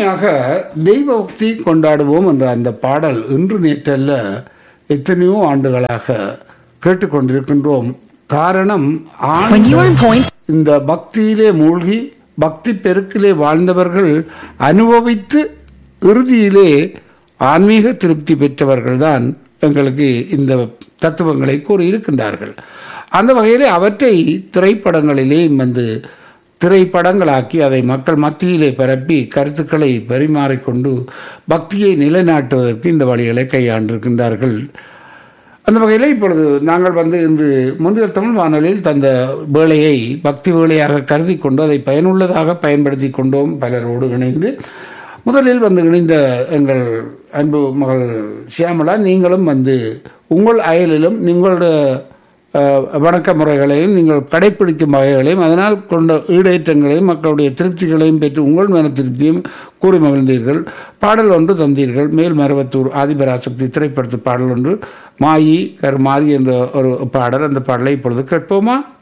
உண்மையாக தெய்வ பக்தி கொண்டாடுவோம் என்ற அந்த பாடல் இன்று நேற்றல்ல எத்தனையோ ஆண்டுகளாக கேட்டுக்கொண்டிருக்கின்றோம் காரணம் ஆண் When you earn points, இந்த பக்தியிலே மூழ்கி பக்தி பெருக்கிலே வாழ்ந்தவர்கள் அனுபவித்து இறுதியிலே ஆன்மீக திருப்தி பெற்றவர்கள்தான் எங்களுக்கு இந்த தத்துவங்களை கூறியிருக்கின்றார்கள் அந்த வகையிலே அவற்றை திரைப்படங்களிலே வந்து திரைப்படங்களாக்கி அதை மக்கள் மத்தியிலே பரப்பி கருத்துக்களை பரிமாறிக்கொண்டு பக்தியை நிலைநாட்டுவதற்கு இந்த வழிகளை கையாண்டிருக்கின்றார்கள் அந்த வகையில் இப்பொழுது நாங்கள் வந்து இன்று முன்னில் தமிழ் வானொலியில் தந்த வேலையை பக்தி வேலையாக கருதி கொண்டு அதை பயனுள்ளதாக பயன்படுத்தி கொண்டோம் பலரோடு இணைந்து முதலில் வந்து இணைந்த எங்கள் அன்பு மகள் ஷியாமலா நீங்களும் வந்து உங்கள் அயலிலும் நீங்களுடைய அஹ், வணக்க முறைகளையும் நீங்கள் கடைப்பிடிக்கும் வகைகளையும் அதனால் கொண்ட ஈடேற்றங்களையும் மக்களுடைய திருப்திகளையும் பெற்று உங்கள் மன திருப்தியும் கூறி மகிழ்ந்தீர்கள் பாடல் ஒன்று தந்தீர்கள் மேல் மருவத்தூர் ஆதிபராசக்தி திரைப்படத்து பாடல் ஒன்று மாயி கருமாரி என்ற ஒரு பாடல் அந்த பாடலை இப்பொழுது கேட்போமா